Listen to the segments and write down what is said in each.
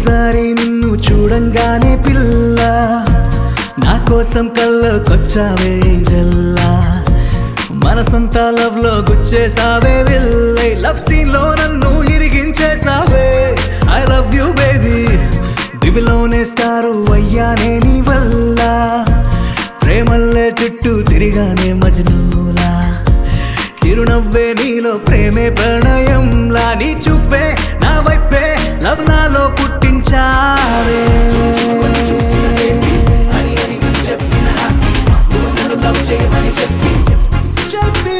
తొలిసారి నిన్ను చూడంగానే పిల్ల నా కోసం కళ్ళకొచ్చావే జల్లా మనసంతా లవ్ లో గుచ్చేసావే వెళ్ళై లవ్ సీన్ లో నన్ను ఇరిగించేసావే ఐ లవ్ యూ బేబీ దివిలోనే స్టారు అయ్యానే నీ వల్ల ప్రేమల్లే చుట్టూ తిరిగానే మజనూలా చిరునవ్వే నీలో ప్రేమే ప్రణయంలా నీ చూపే నా వైపే లవ్ నాలో పుట్టించావే చెప్పి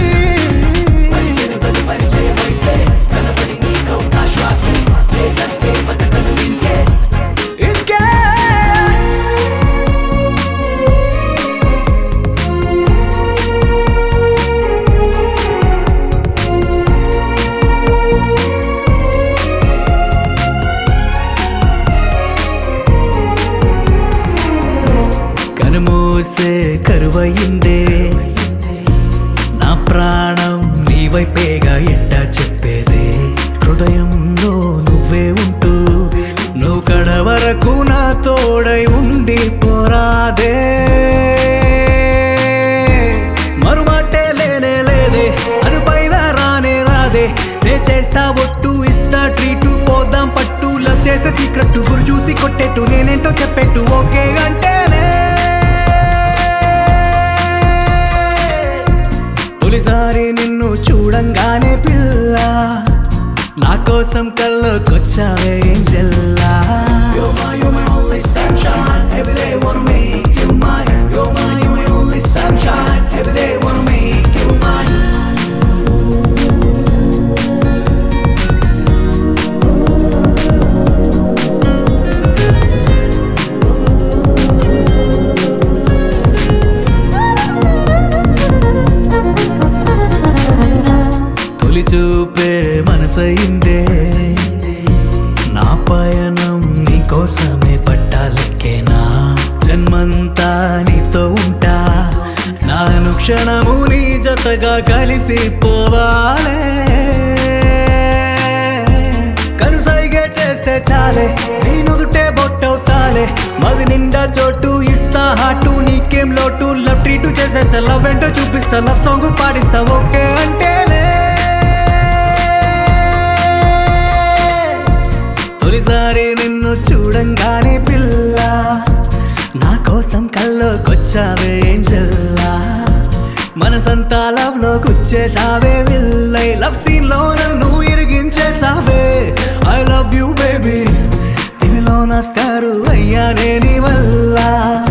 ఇంకే కనుమూసే కరువయిందే నా ప్రాణం నీ వైపేగా ఎట్టా చెప్పేదే హృదయంలో నువ్వే ఉంటూ నువ్వు కడ వరకు నా తోడై ఉండి పోరాదే మరుమాటే లేనే లేదే అనుపైన రానే రాదే నే చేస్తా ఒట్టు ఇస్తా ట్రీటు పోదాం పట్టు లవ్ చేసే సీక్రెట్ గురు చూసి కొట్టేట్టు నేనేంటో చెప్పేట్టు ఓకే అంటేనే తొలిసారి నిన్ను చూడంగానే పిల్ల నా కోసం కళ్ళకొచ్చావే జల్లా You're my, you're my only sunshine. Every day wanna make you mine. You're my, you're my only sunshine. Every day wanna make you mine. తొలి చూపే మనసయిందే నా పయనం నీకోసమే పట్టాలెక్కేనా జన్మంతా నీతో ఉంటా నా అనుక్షణము నీ జతగా కలిసి పోవాలే కనుసైగే చేస్తే చాలే నీ నుదుటే బొట్టవుతాలే మది నిండా చోటు ఇస్తా హాటు నీకేం లోటు లవ్ ట్రీటు చేసేస్తా లవ్ ఏంటో చూపిస్తా లవ్ సాంగ్ పాడిస్తా ఓకే అంటేనే తొలిసారి నిన్ను చూడంగానే పిల్ల నా కోసం కల్లోకొచ్చావే జల్లా మనసంతా లవ్ లో గుచ్చేసావే విల్లై లవ్ సీన్ లో నన్ను ఇరిగించేసావే ఐ లవ్ యూ బేబీ దివిలో నా స్టారు అయ్యానే నీ వల్ల